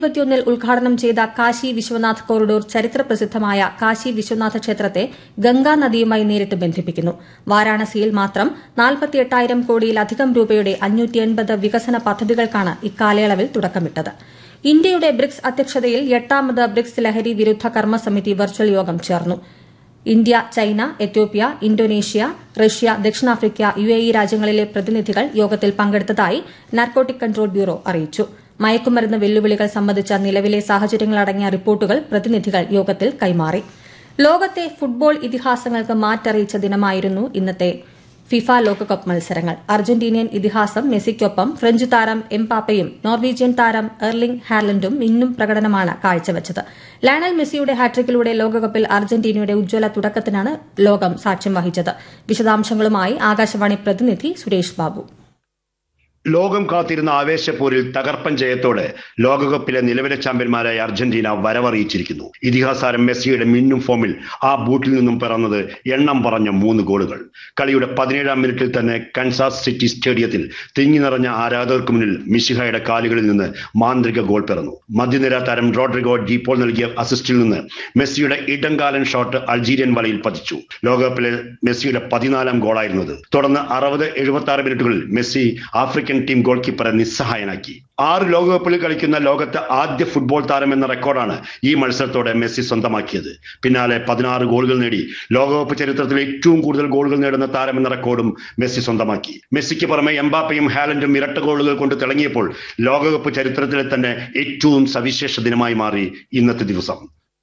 ഇരുപത്തിയൊന്നിൽ ഉദ്ഘാടനം ചെയ്ത കാശി വിശ്വനാഥ് കോറിഡോർ ചരിത്രപ്രസിദ്ധമായ കാശി വിശ്വനാഥ ക്ഷേത്രത്തെ ഗംഗാ നദിയുമായി നേരിട്ട് ബന്ധിപ്പിക്കുന്നു വാരാണസിയിൽ മാത്രം നാൽപ്പത്തിയെട്ടായിരം കോടിയിലധികം രൂപയുടെ അഞ്ഞൂറ്റി വികസന പദ്ധതികൾക്കാണ് ഇക്കാലയളവിൽ തുടക്കമിട്ടത് ഇന്ത്യയുടെ ബ്രിക്സ് അധ്യക്ഷതയിൽ എട്ടാമത് ബ്രിക്സ് ലഹരി വിരുദ്ധ കർമ്മസമിതി വെർച്വൽ യോഗം ചേർന്നു India China Ethiopia Indonesia Russia ദക്ഷിണാഫ്രിക്ക യു എ ഇ രാജ്യങ്ങളിലെ പ്രതിനിധികൾ യോഗത്തിൽ പങ്കെടുത്തതായി നാർക്കോട്ടിക് കൺട്രോൾ ബ്യൂറോ അറിയിച്ചു മയക്കുമരുന്ന് വെല്ലുവിളികൾ സംബന്ധിച്ച നിലവിലെ സാഹചര്യങ്ങളടങ്ങിയ റിപ്പോർട്ടുകൾ പ്രതിനിധികൾ യോഗത്തിൽ കൈമാറി ലോകത്തെ ഫുട്ബോൾ ഇതിഹാസങ്ങൾക്ക് മാറ്ററിയിച്ച ദിനമായിരുന്നു ഇന്നത്തെ ഫിഫ ലോകകപ്പ് മത്സരങ്ങൾ അർജന്റീനിയൻ ഇതിഹാസം മെസ്സിക്കൊപ്പം ഫ്രഞ്ച് താരം എംപാപ്പയും നോർവീജിയൻ താരം എർലിംഗ് ഹാലൻഡും ഇന്നും പ്രകടനമാണ് കാഴ്ചവച്ചത് ലയണൽ മെസ്സിയുടെ ഹാട്രിക്കിലൂടെ ലോകകപ്പിൽ അർജന്റീനയുടെ ഉജ്ജ്വല തുടക്കത്തിനാണ് ലോകം സാക്ഷ്യം വഹിച്ചത് വിശദാംശങ്ങളുമായി ആകാശവാണി പ്രതിനിധി സുരേഷ് ബാബു ലോകം കാത്തിരുന്ന ആവേശപ്പോരിൽ തകർപ്പൻ ജയത്തോടെ ലോകകപ്പിലെ നിലവിലെ ചാമ്പ്യന്മാരായ അർജന്റീന വരവറിയിച്ചിരിക്കുന്നു ഇതിഹാസാരം മെസ്സിയുടെ മിന്നും ഫോമിൽ ആ ബൂട്ടിൽ നിന്നും പിറന്നത് എണ്ണം പറഞ്ഞ മൂന്ന് ഗോളുകൾ കളിയുടെ പതിനേഴാം മിനിറ്റിൽ തന്നെ കൻസാസ് സിറ്റി സ്റ്റേഡിയത്തിൽ തിങ്ങി നിറഞ്ഞ ആരാധകർക്ക് മുന്നിൽ മിഷിഹയുടെ കാലുകളിൽ നിന്ന് മാന്ത്രിക ഗോൾ പിറന്നു മധ്യനിര താരം റോഡ്രിഗോ ഡീപ്പോൾ നൽകിയ അസിസ്റ്റിൽ നിന്ന് മെസ്സിയുടെ ഇടംകാലൻ ഷോട്ട് അൾജീരിയൻ വലയിൽ പതിച്ചു ലോകകപ്പിലെ മെസ്സിയുടെ പതിനാലാം ഗോളായിരുന്നത് തുടർന്ന് അറുപത് എഴുപത്തി ആറ് മിനിറ്റുകളിൽ മെസ്സി ആഫ്രിക്കൻ ടീം ഗോൾ കീപ്പറെ നിസ്സഹായനാക്കി ആറ് ലോകകപ്പിൽ കളിക്കുന്ന ലോകത്തെ ആദ്യ ഫുട്ബോൾ താരം എന്ന റെക്കോർഡാണ് ഈ മത്സരത്തോടെ മെസ്സി സ്വന്തമാക്കിയത് പിന്നാലെ പതിനാറ് ഗോളുകൾ നേടി ലോകകപ്പ് ചരിത്രത്തിൽ ഏറ്റവും കൂടുതൽ ഗോളുകൾ നേടുന്ന താരം എന്ന റെക്കോർഡും മെസ്സി സ്വന്തമാക്കി മെസ്സിക്ക് പുറമെ എംബാപ്പയും ഹാലൻഡും ഇരട്ട ഗോളുകൾ കൊണ്ട് തിളങ്ങിയപ്പോൾ ലോകകപ്പ് ചരിത്രത്തിലെ തന്നെ ഏറ്റവും സവിശേഷ ദിനമായി മാറി ഇന്നത്തെ ദിവസം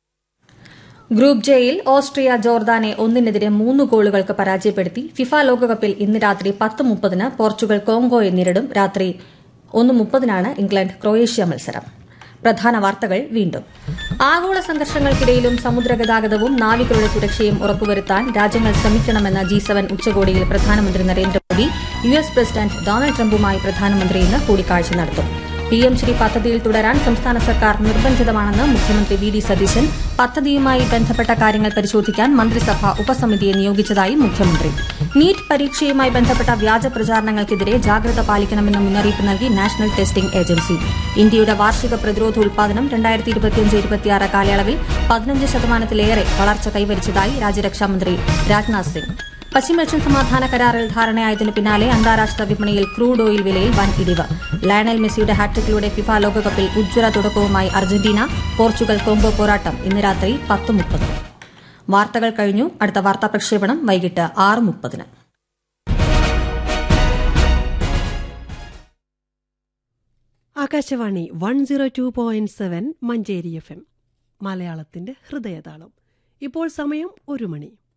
ഗ്രൂപ്പ് ജെയിൽ ഓസ്ട്രിയ ജോർദാനെ ഒന്നിനെതിരെ മൂന്ന് ഗോളുകൾക്ക് പരാജയപ്പെടുത്തി ഫിഫ ലോകകപ്പിൽ ഇന്ന് രാത്രി പത്ത് മുപ്പതിന് പോർച്ചുഗൽ കോങ്കോയെ നേരിടും രാത്രി ഒന്ന് മുപ്പതിനാണ് ഇംഗ്ലണ്ട് ക്രൊയേഷ്യ മത്സരം പ്രധാന വാർത്തകൾ വീണ്ടും ആഗോള സംഘർഷങ്ങൾക്കിടയിലും സമുദ്രഗതാഗതവും നാവികരുടെ സുരക്ഷയും ഉറപ്പുവരുത്താൻ രാജ്യങ്ങൾ ശ്രമിക്കണമെന്ന ജി സെവൻ ഉച്ചകോടിയിൽ പ്രധാനമന്ത്രി Narendra Modi U S president Donald ട്രംപുമായി പ്രധാനമന്ത്രി ഇന്ന് കൂടിക്കാഴ്ച നടത്തും പി എം ശ്രീ പദ്ധതിയിൽ തുടരാൻ സംസ്ഥാന സർക്കാർ നിർബന്ധിതമാണെന്ന് മുഖ്യമന്ത്രി വി ഡി സതീശൻ പദ്ധതിയുമായി ബന്ധപ്പെട്ട കാര്യങ്ങൾ പരിശോധിക്കാൻ മന്ത്രിസഭ ഉപസമിതിയെ നിയോഗിച്ചതായി മുഖ്യമന്ത്രി നീറ്റ് പരീക്ഷയുമായി ബന്ധപ്പെട്ട വ്യാജ പ്രചാരണങ്ങൾക്കെതിരെ ജാഗ്രത പാലിക്കണമെന്ന മുന്നറിയിപ്പ് നൽകി നാഷണൽ ടെസ്റ്റിംഗ് ഏജൻസി ഇന്ത്യയുടെ വാർഷിക പ്രതിരോധ ഉൽപാദനം രണ്ടായിരത്തി ഇരുപത്തിയഞ്ച് ഇരുപത്തിയാറ് കാലയളവിൽ പതിനഞ്ച് ശതമാനത്തിലേറെ വളർച്ച കൈവരിച്ചതായി രാജ്യരക്ഷാമന്ത്രി രാജ്നാഥ് സിംഗ് പശ്ചിമേഷ്യൻ സമാധാന കരാറിൽ ധാരണയായതിനു പിന്നാലെ അന്താരാഷ്ട്ര വിപണിയിൽ ക്രൂഡ് ഓയിൽ വിലയിൽ വൻ ഇടിവ് ലയണൽ മെസ്സിയുടെ ഹാട്രിക്കിലൂടെ ഫിഫ ലോകകപ്പിൽ ഉജ്ജ്വല തുടക്കവുമായി അർജന്റീന പോർച്ചുഗൽ കോങ്കോ പോരാട്ടം ഇന്ന് രാത്രി പത്ത് മുപ്പത് വാർത്തകൾ കഴിഞ്ഞു അടുത്ത വാർത്താ പ്രക്ഷേപണം വൈകിട്ട് ആറ് മുപ്പതിന് Akashvani one zero two point seven Manjeri F M മലയാളത്തിന്റെ ഹൃദയതാളം ഇപ്പോൾ സമയം ഒരു മണി